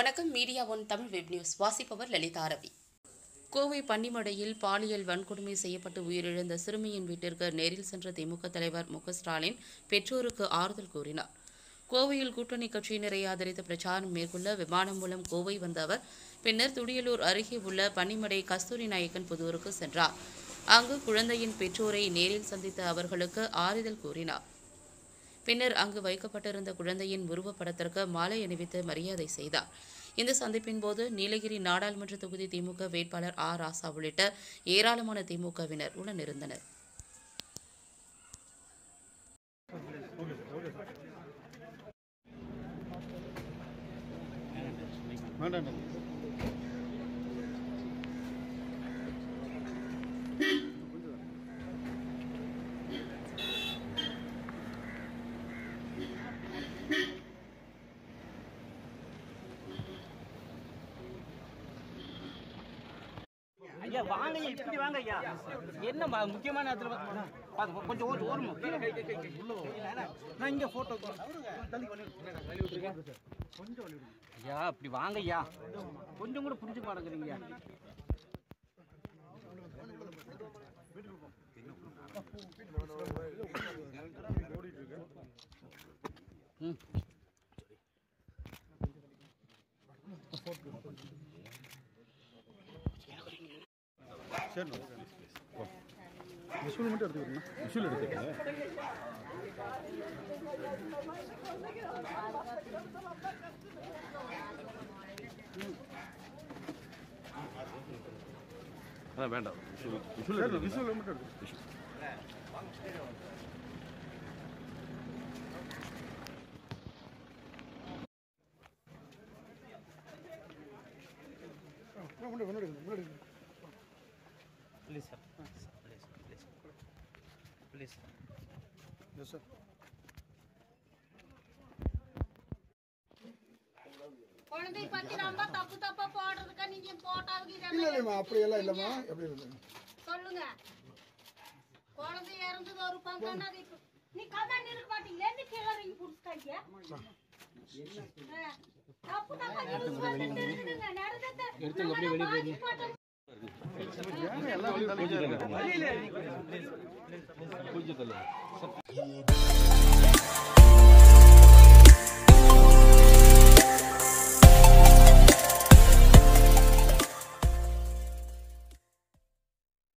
வணக்கம் media one Tamil web news வாசிப்பவர் லலிதா ரவி கோவை பன்னிமடையில் பாலியல் வன்கொடுமை செய்யப்பட்டு உயிரிழந்த சிறுமியின் வீட்டிற்கு நேரில் சென்ற திமுக தலைவர் மு க ஸ்டாலின் பெற்றோருக்கு ஆறுதல் கூறினார் கோவையில் கூட்டணி கட்சியினரை ஆதரித்து பிரச்சாரம் மேற்கொள்ள விமானம் மூலம் கோவை வந்த அவர் பின்னர் துடியலூர் அருகே உள்ள பன்னிமடை கஸ்தூரி நாயக்கன் புதூருக்கு சென்றார் அங்கு குழந்தையின் பெற்றோரை நேரில் சந்தித்த அவர்களுக்கு ஆறுதல் கூறினார் பின்னர் அங்கு வைக்கப்பட்டிருந்த குழந்தையின் உருவப்படத்திற்கு மாலை அணிவித்து மரியாதை செய்தார் இந்த சந்திப்பின் போது நீலகிரி நாடாளுமன்ற தொகுதி திமுக வேட்பாளர் ஆ ராசா உள்ளிட்ட ஏராளமான திமுகவினர் உடனிருந்தனர் வேண்டாம் ஐயா வாங்க ஐயா இப்படி வாங்க ஐயா என்ன ம- முக்கியமான இடத்துல வந்து- பாத்து, கொஞ்சம் ஓட்டு ஓரமா கீழே நான் இங்க போட்டோ ஐயா இப்படி வாங்க ஐயா கொஞ்சம் கூட புரிஞ்சுக்க மாட்டேங்கிறீங்க ம் சரிண்ணா விஷுவல் மட்டும் எடுத்துக்கிறேண்ணா விஷுவல் எடுத்துக்கிறேன் அதான் வேண்டாம் விஷுவல் விஷுவல் சரி எடுத்துக்கலாம். விஷுவல் மட்டும் எடுத்துக்கிறேன் முன்னாடி முன்னாடி முன்னாடி please sir please please please yes sir குழந்தைய பத்தி ரொம்ப தப்பு தப்பா போடுறதுக்கா நீங்க போட்டாவுக்கு இல்லை இதெல்லாம் இல்லைம்மா அப்படியெல்லாம் இல்லைம்மா எப்படி இல்லை சொல்லுங்க குழந்தை இறந்தது ஒரு பங்கான அது இப்ப- நீ கமாண்ட் இருக்க மாட்டீங்களே நீ கிளறிங்க புடிச்சிட்டாங்க தப்பு தப்பா நியூஸ் வந்துட்டு இருக்குதுங்க நடந்தது கொஞ்சம் தள்ளு.